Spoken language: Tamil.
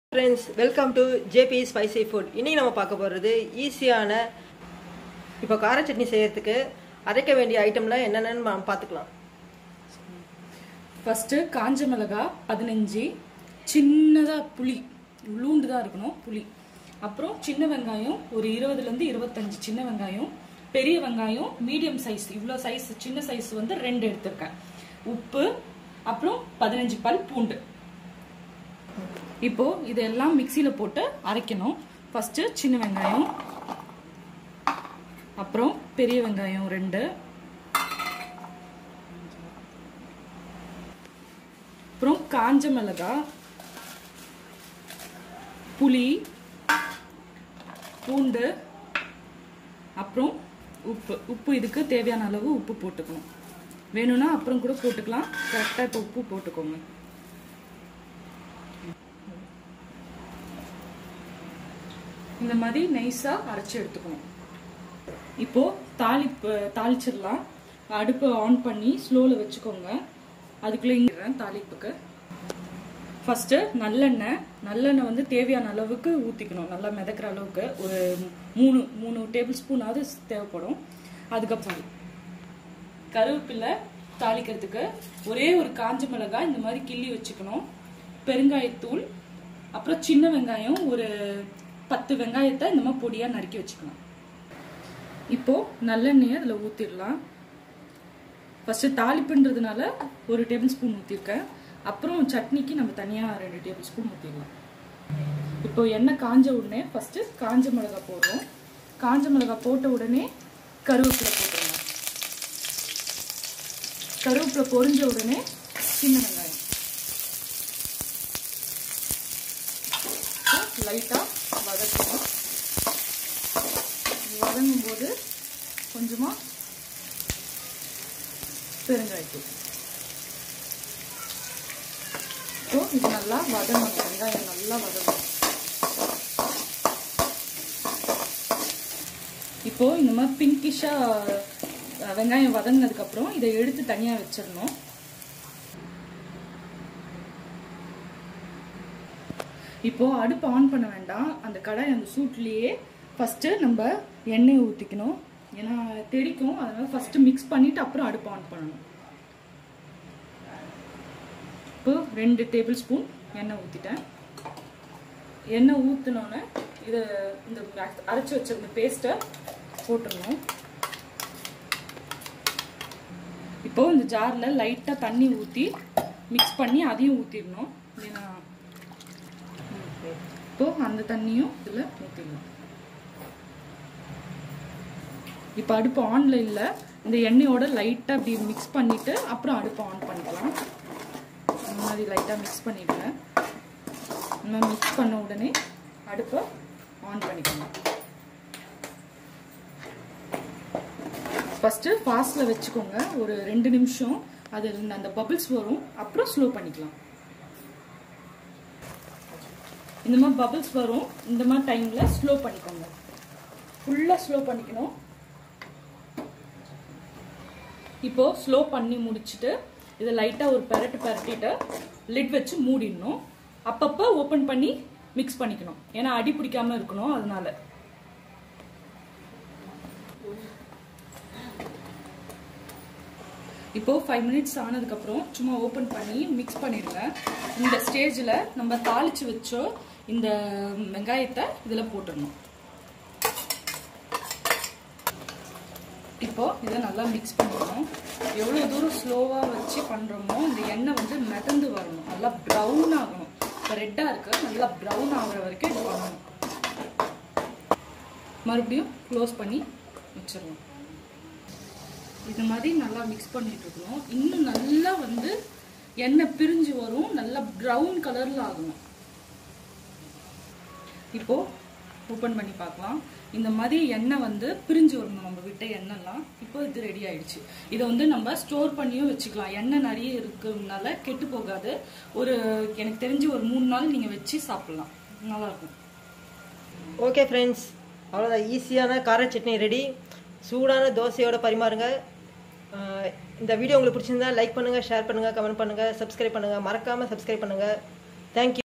friends welcome to JP spicy food இன்னைக்கு நம்ம பார்க்க போகிறது ஈஸியான இப்போ கார சட்னி செய்யறதுக்கு அரைக்க வேண்டிய ஐட்டம்லாம் என்னென்னு நம்ம பார்த்துக்கலாம் ஃபஸ்ட்டு காஞ்ச மிளகா பதினஞ்சு சின்னதாக புளி உள்ளூண்டு தான் இருக்கணும் புளி அப்புறம் சின்ன வெங்காயம் ஒரு இருபதுலேருந்து இருபத்தஞ்சு சின்ன வெங்காயம் பெரிய வெங்காயம் மீடியம் சைஸ் இவ்வளோ சைஸ் சின்ன சைஸ் வந்து ரெண்டு எடுத்திருக்கேன் உப்பு அப்புறம் பதினஞ்சு பல் பூண்டு இப்போ இதெல்லாம் மிக்சியில் போட்டு அரைக்கணும் ஃபஸ்ட்டு சின்ன வெங்காயம் அப்புறம் பெரிய வெங்காயம் ரெண்டு அப்புறம் காஞ்ச மிளகா புளி பூண்டு அப்புறம் உப்பு உப்பு இதுக்கு தேவையான அளவு உப்பு போட்டுக்கணும் வேணும்னா அப்புறம் கூட போட்டுக்கலாம் கரெக்டாக இப்போ உப்பு போட்டுக்கோங்க இந்த மாதிரி நைஸாக அரைச்சி எடுத்துக்கணும் இப்போ தாளிப்பு தாளிச்சிடலாம் அடுப்பை ஆன் பண்ணி ஸ்லோவில் வச்சுக்கோங்க அதுக்குள்ளே இங்கிறேன் தாளிப்புக்கு ஃபஸ்ட்டு நல்லெண்ணெய் நல்லெண்ணெய் வந்து தேவையான அளவுக்கு ஊற்றிக்கணும் நல்லா மிதக்கிற அளவுக்கு ஒரு மூணு மூணு டேபிள் ஸ்பூனாவது தேவைப்படும் அதுக்கப்புறம் கருவேப்பிலை தாளிக்கிறதுக்கு ஒரே ஒரு காஞ்ச மிளகாய் இந்த மாதிரி கிள்ளி வச்சுக்கணும் பெருங்காயத்தூள் அப்புறம் சின்ன வெங்காயம் ஒரு பத்து வெங்காயத்தை இந்த மாதிரி பொடியாக நறுக்கி வச்சுக்கணும் இப்போ நல்லெண்ணெயை அதில் ஊற்றிடலாம் ஃபஸ்ட்டு தாளிப்புன்றதுனால ஒரு டேபிள் ஸ்பூன் ஊற்றிருக்கேன் அப்புறம் சட்னிக்கு நம்ம தனியாக ரெண்டு டேபிள் ஸ்பூன் ஊற்றிடலாம் இப்போ எண்ணெய் காஞ்ச உடனே ஃபஸ்ட்டு காஞ்ச மிளகாய் போடுறோம் காஞ்ச மிளகாய் போட்ட உடனே கருவேப்பிலை போட்டுடலாம் கருவேப்பிலை பொரிஞ்ச உடனே சின்ன வெங்காயம் லைட்டாக வதக்கணும் வதங்கும் போது கொஞ்சமாக பெருங்காயத்தூள் இப்போ இது நல்லா வதங்கணும் வெங்காயம் நல்லா வதங்கணும் இப்போ இந்த மாதிரி பிங்கிஷா வெங்காயம் வதங்கினதுக்கு அப்புறம் இதை எடுத்து தனியா வச்சிடணும் இப்போ அடுப்பு ஆன் பண்ண வேண்டாம் அந்த கடாய் அந்த சூட்லேயே ஃபஸ்ட்டு நம்ம எண்ணெயை ஊற்றிக்கணும் ஏன்னா தெறிக்கும் அதனால ஃபஸ்ட்டு மிக்ஸ் பண்ணிவிட்டு அப்புறம் அடுப்பு ஆன் பண்ணணும் இப்போ ரெண்டு டேபிள் ஸ்பூன் எண்ணெய் ஊற்றிட்டேன் எண்ணெய் ஊற்றினோன்னே இதை இந்த அரைச்சி வச்சிருந்த பேஸ்ட்டை போட்டுடணும் இப்போ இந்த ஜாரில் லைட்டாக தண்ணி ஊற்றி மிக்ஸ் பண்ணி அதையும் ஊற்றிடணும் ஏன்னா இப்போ அந்த தண்ணியும் இதில் ஊற்றிடணும் இப்போ அடுப்பு ஆன்ல இல்லை இந்த எண்ணெயோட லைட்டாக அப்படி மிக்ஸ் பண்ணிவிட்டு அப்புறம் அடுப்பு ஆன் பண்ணிக்கலாம் இந்த மாதிரி லைட்டாக மிக்ஸ் பண்ணிவிடுங்க இந்த மாதிரி மிக்ஸ் பண்ண உடனே அடுப்பை ஆன் பண்ணிக்கணும் ஃபஸ்ட்டு ஃபாஸ்ட்டில் வச்சுக்கோங்க ஒரு ரெண்டு நிமிஷம் அது அந்த பபிள்ஸ் வரும் அப்புறம் ஸ்லோ பண்ணிக்கலாம் இந்த மாதிரி பபிள்ஸ் வரும் இந்த மாதிரி டைமில் ஸ்லோ பண்ணிக்கோங்க ஃபுல்லாக ஸ்லோ பண்ணிக்கணும் இப்போ ஸ்லோ பண்ணி முடிச்சுட்டு இதை லைட்டாக ஒரு பெரட்டு பெரட்டிட்டு லிட் வச்சு மூடிடணும் அப்பப்போ ஓப்பன் பண்ணி மிக்ஸ் பண்ணிக்கணும் ஏன்னா அடி பிடிக்காம இருக்கணும் அதனால இப்போ ஃபைவ் மினிட்ஸ் ஆனதுக்கப்புறம் சும்மா ஓப்பன் பண்ணி மிக்ஸ் பண்ணிடுங்க இந்த ஸ்டேஜில் நம்ம தாளிச்சு வச்சோ இந்த வெங்காயத்தை இதில் போட்டுடணும் இப்போ இதை நல்லா மிக்ஸ் பண்ணிக்கணும் எவ்வளோ தூரம் ஸ்லோவாக வச்சு பண்ணுறோமோ இந்த எண்ணெய் வந்து மிதந்து வரணும் நல்லா ப்ரௌன் ஆகணும் இப்போ ரெட்டாக இருக்கு நல்லா ப்ரௌன் ஆகிற வரைக்கும் இது பண்ணணும் மறுபடியும் க்ளோஸ் பண்ணி வச்சிடணும் இது மாதிரி நல்லா மிக்ஸ் பண்ணிட்டு இருக்கணும் இன்னும் நல்லா வந்து எண்ணெய் பிரிஞ்சு வரும் நல்லா ப்ரௌன் கலரில் ஆகணும் இப்போ ஓப்பன் பண்ணி பார்க்கலாம் இந்த மாதிரி எண்ணெய் வந்து பிரிஞ்சு வரணும் நம்ம விட்ட எண்ணெய்லாம் இப்போ இது ரெடி ஆயிடுச்சு இதை வந்து நம்ம ஸ்டோர் பண்ணியும் வச்சுக்கலாம் எண்ணெய் நிறைய இருக்கிறதுனால கெட்டு போகாது ஒரு எனக்கு தெரிஞ்சு ஒரு மூணு நாள் நீங்கள் வச்சு சாப்பிடலாம் நல்லா இருக்கும் ஓகே ஃப்ரெண்ட்ஸ் அவ்வளோதான் ஈஸியான கார சட்னி ரெடி சூடான தோசையோட பரிமாறுங்க அஹ் இந்த வீடியோ உங்களுக்கு பிடிச்சிருந்தா லைக் பண்ணுங்கள் ஷேர் பண்ணுங்கள் கமெண்ட் பண்ணுங்கள் சப்ஸ்கிரைப் பண்ணுங்கள் மறக்காமல் சப்ஸ்கிரைப் பண்ணுங்கள் தேங்க்யூ